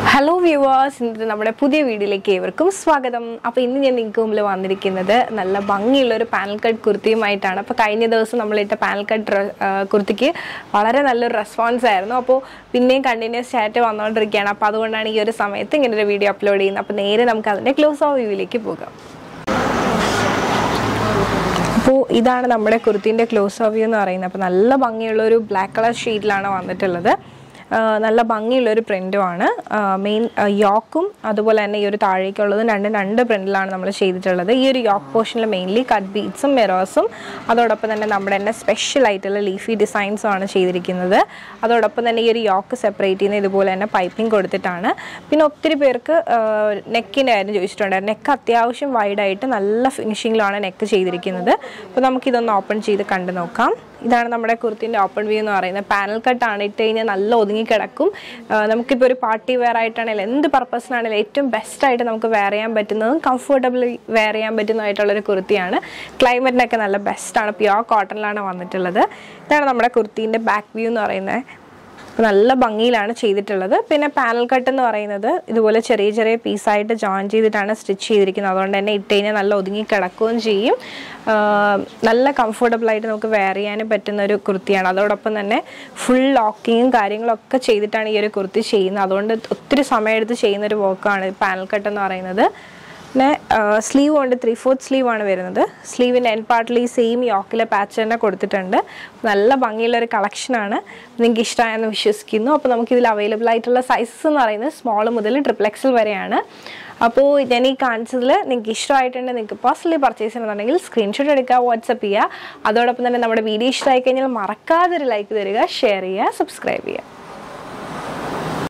hello viewers ഇന്നത്തെ നമ്മുടെ പുതിയ വീഡിയോയിലേക്ക് ഏവർക്കും സ്വാഗതം അപ്പോൾ ഇന്ന് ഞാൻ നിങ്ങൾക്ക് മുമ്പിൽ വന്നിരിക്കുന്നത് നല്ല ഭംഗിയുള്ള ഒരു പാനൽ കട്ട് കുർത്തിയുമായിട്ടാണ് അപ്പോൾ കഴിഞ്ഞ ദിവസം നമ്മളിട്ട പാനൽ കട്ട് കുർത്തിക്ക് വളരെ നല്ലൊരു റെസ്പോൺസ് ആയിരുന്നു അപ്പോൾ പിന്നെയും കണ്ടിന്യൂസ് ആയിട്ട് വന്നുകൊണ്ടിരിക്കുകയാണ് അപ്പോൾ അതുകൊണ്ടാണ് ഈ ഒരു സമയത്ത് ഇങ്ങനെ ഒരു വീഡിയോ അപ്ലോഡ് ചെയ്യുന്നത് അപ്പോൾ നേരെ നമുക്ക് അതിൻ്റെ ക്ലോസ് ഓഫ് വ്യൂവിലേക്ക് പോകാം അപ്പോൾ ഇതാണ് നമ്മുടെ കുർത്തീൻ്റെ ക്ലോസ് ഓഫ് വ്യൂ എന്ന് പറയുന്നത് അപ്പോൾ നല്ല ഭംഗിയുള്ള ഒരു ബ്ലാക്ക് കളർ ഷീറ്റിലാണ് വന്നിട്ടുള്ളത് ആ, നല്ല ഭംഗിയുള്ളൊരു പ്രിൻറ്റുമാണ് മെയിൻ യോക്കും അതുപോലെ തന്നെ ഈ ഒരു താഴേക്കുള്ളതും രണ്ടും രണ്ട് പ്രിൻറ്റിലാണ് നമ്മൾ ചെയ്തിട്ടുള്ളത് ഈ ഒരു യോക്ക് പോർഷനിൽ മെയിൻലി കട്ട് ബീഡ്സും മിറേഴ്സും അതോടൊപ്പം തന്നെ നമ്മുടെ തന്നെ സ്പെഷ്യൽ ആയിട്ടുള്ള ലീഫി ഡിസൈൻസും ആണ് ചെയ്തിരിക്കുന്നത് അതോടൊപ്പം തന്നെ ഈ ഒരു യോക്ക് സെപ്പറേറ്റ് ചെയ്യുന്ന ഇതുപോലെ തന്നെ പൈപ്പിംഗ് കൊടുത്തിട്ടാണ് പിന്നെ ഒത്തിരി പേർക്ക് നെക്കിൻ്റെ കാര്യം ചോദിച്ചിട്ടുണ്ടായിരുന്നു നെക്ക് അത്യാവശ്യം വൈഡായിട്ട് നല്ല ഫിനിഷിങ്ങിലാണ് നെക്ക് ചെയ്തിരിക്കുന്നത് അപ്പോൾ നമുക്കിതൊന്ന് ഓപ്പൺ ചെയ്ത് കണ്ടു നോക്കാം ഇതാണ് നമ്മുടെ കുർത്തിൻ്റെ ഓപ്പൺ വ്യൂ എന്ന് പറയുന്നത് പാനൽ കട്ടാണ് ഇട്ട് കഴിഞ്ഞാൽ നല്ല ഒതുങ്ങി കിടക്കും ആ, നമുക്കിപ്പോൾ ഒരു പാർട്ടി വെയർ ആയിട്ടാണെങ്കിലും എന്ത് പർപ്പസിനാണെങ്കിലും ഏറ്റവും ബെസ്റ്റ് ആയിട്ട് നമുക്ക് വെയർ ചെയ്യാൻ പറ്റുന്നതും കംഫർട്ടബിളി വെയർ ചെയ്യാൻ പറ്റുന്നതായിട്ടുള്ളൊരു കുർത്തിയാണ് ക്ലൈമറ്റിനൊക്കെ നല്ല ബെസ്റ്റാണ് പ്യുവർ കോട്ടണിലാണ് വന്നിട്ടുള്ളത് ഇതാണ് നമ്മുടെ കുർത്തീൻ്റെ ബാക്ക് വ്യൂ എന്ന് പറയുന്നത് അപ്പോൾ നല്ല ഭംഗിയിലാണ് ചെയ്തിട്ടുള്ളത് പിന്നെ പാനൽ കട്ട് എന്ന് പറയുന്നത് ഇതുപോലെ ചെറിയ ചെറിയ പീസായിട്ട് ജോയിൻ ചെയ്തിട്ടാണ് സ്റ്റിച്ച് ചെയ്തിരിക്കുന്നത് അതുകൊണ്ട് തന്നെ ഇട്ട് കഴിഞ്ഞാൽ നല്ല ഒതുങ്ങി കിടക്കുകയും ചെയ്യും ആ, നല്ല കംഫർട്ടബിൾ ആയിട്ട് നമുക്ക് വെയർ ചെയ്യാനും പറ്റുന്ന ഒരു കുർത്തിയാണ് അതോടൊപ്പം തന്നെ ഫുൾ ലോക്കിങ്ങും കാര്യങ്ങളൊക്കെ ചെയ്തിട്ടാണ് ഈ ഒരു കുർത്തി ചെയ്യുന്നത് അതുകൊണ്ട് ഒത്തിരി സമയമെടുത്ത് ചെയ്യുന്ന ഒരു വർക്കാണ് പാനൽ കട്ട് എന്ന് പറയുന്നത് പിന്നെ സ്ലീവ് കൊണ്ട് ത്രീ ഫോർത്ത് സ്ലീവ് ആണ് വരുന്നത് സ്ലീവിൻ്റെ എൻ പാർട്ടിൽ ഈ സെയിം യോക്കിലെ പാച്ച് തന്നെ കൊടുത്തിട്ടുണ്ട് നല്ല ഭംഗിയുള്ള ഒരു കളക്ഷനാണ് നിങ്ങൾക്ക് ഇഷ്ടമായെന്ന് വിശ്വസിക്കുന്നു അപ്പോൾ നമുക്കിതിൽ അവൈലബിൾ ആയിട്ടുള്ള സൈസസ് എന്ന് പറയുന്നത് സ്മോൾ മുതൽ ട്രിപ്പിൾ എക്സൽ വരെയാണ് അപ്പോൾ ഞാൻ ഈ കാണിച്ചതിൽ നിങ്ങൾക്ക് ഇഷ്ടമായിട്ടുണ്ട് നിങ്ങൾക്ക് പേഴ്സണലി പർച്ചേസ് ചെയ്യണമെന്നുണ്ടെങ്കിൽ സ്ക്രീൻഷോട്ട് എടുക്കുക വാട്സപ്പ് ചെയ്യുക അതോടൊപ്പം തന്നെ നമ്മുടെ വീഡിയോ ഇഷ്ടമായി കഴിഞ്ഞാൽ മറക്കാതെ ഒരു ലൈക്ക് തരിക ഷെയർ ചെയ്യുക സബ്സ്ക്രൈബ് ചെയ്യുക